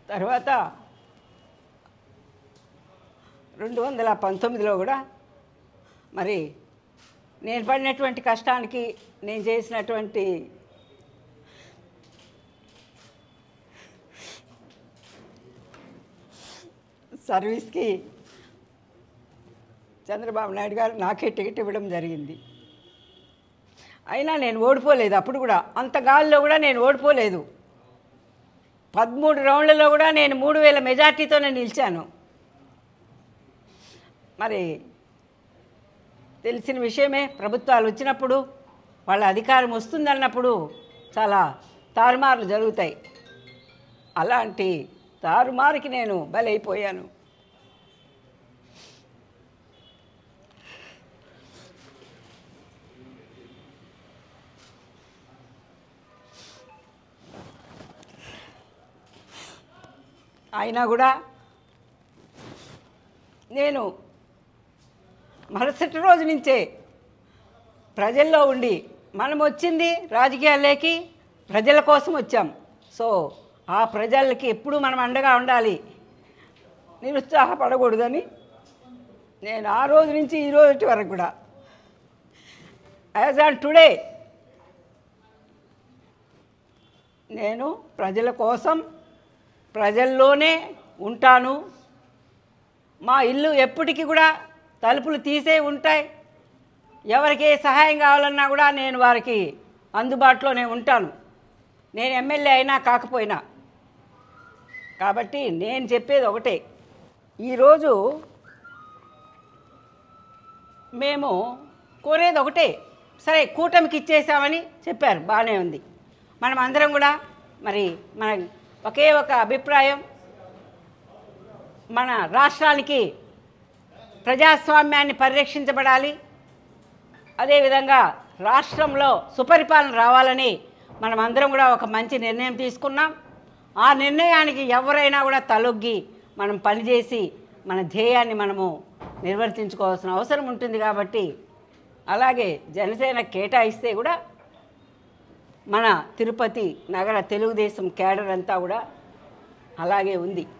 తర్వాత రెండు వందల పంతొమ్మిదిలో కూడా మరి నేను పడినటువంటి కష్టానికి నేను చేసినటువంటి సర్వీస్కి చంద్రబాబు నాయుడు గారు నాకే టికెట్ ఇవ్వడం జరిగింది అయినా నేను ఓడిపోలేదు అప్పుడు కూడా అంత గాల్లో కూడా నేను ఓడిపోలేదు పదమూడు రౌండ్లలో కూడా నేను మూడు వేల మెజార్టీతోనే నిలిచాను మరి తెలిసిన విషయమే ప్రభుత్వాలు వచ్చినప్పుడు వాళ్ళ అధికారం వస్తుందన్నప్పుడు చాలా తారుమార్లు జరుగుతాయి అలాంటి తారుమారుకి నేను బలైపోయాను అయినా కూడా నేను మరుసటి రోజు నుంచే ప్రజల్లో ఉండి మనం వచ్చింది రాజకీయాల్లోకి ప్రజల కోసం వచ్చాం సో ఆ ప్రజలకి ఎప్పుడూ మనం అండగా ఉండాలి నిరుత్సాహపడకూడదని నేను ఆ రోజు నుంచి ఈ రోజు వరకు కూడా యాజ్ ఆన్ టుడే నేను ప్రజల కోసం ప్రజల్లోనే ఉంటాను మా ఇల్లు ఎప్పటికీ కూడా తలుపులు తీసే ఉంటాయి ఎవరికి ఏ సహాయం కావాలన్నా కూడా నేను వారికి అందుబాటులోనే ఉంటాను నేను ఎమ్మెల్యే అయినా కాకపోయినా కాబట్టి నేను చెప్పేది ఒకటే ఈరోజు మేము కోరేది ఒకటే సరే కూటమికి ఇచ్చేసామని చెప్పారు బాగానే ఉంది మనం అందరం కూడా మరి మన ఒకే ఒక అభిప్రాయం మన రాష్ట్రానికి ప్రజాస్వామ్యాన్ని పరిరక్షించబడాలి అదేవిధంగా రాష్ట్రంలో సుపరిపాలన రావాలని మనం అందరం కూడా ఒక మంచి నిర్ణయం తీసుకున్నాం ఆ నిర్ణయానికి ఎవరైనా కూడా తలొగ్గి మనం పనిచేసి మన ధ్యేయాన్ని మనము నిర్వర్తించుకోవాల్సిన అవసరం ఉంటుంది కాబట్టి అలాగే జనసేన కేటాయిస్తే కూడా మన తిరుపతి నగర తెలుగుదేశం కేడర్ అంతా కూడా అలాగే ఉంది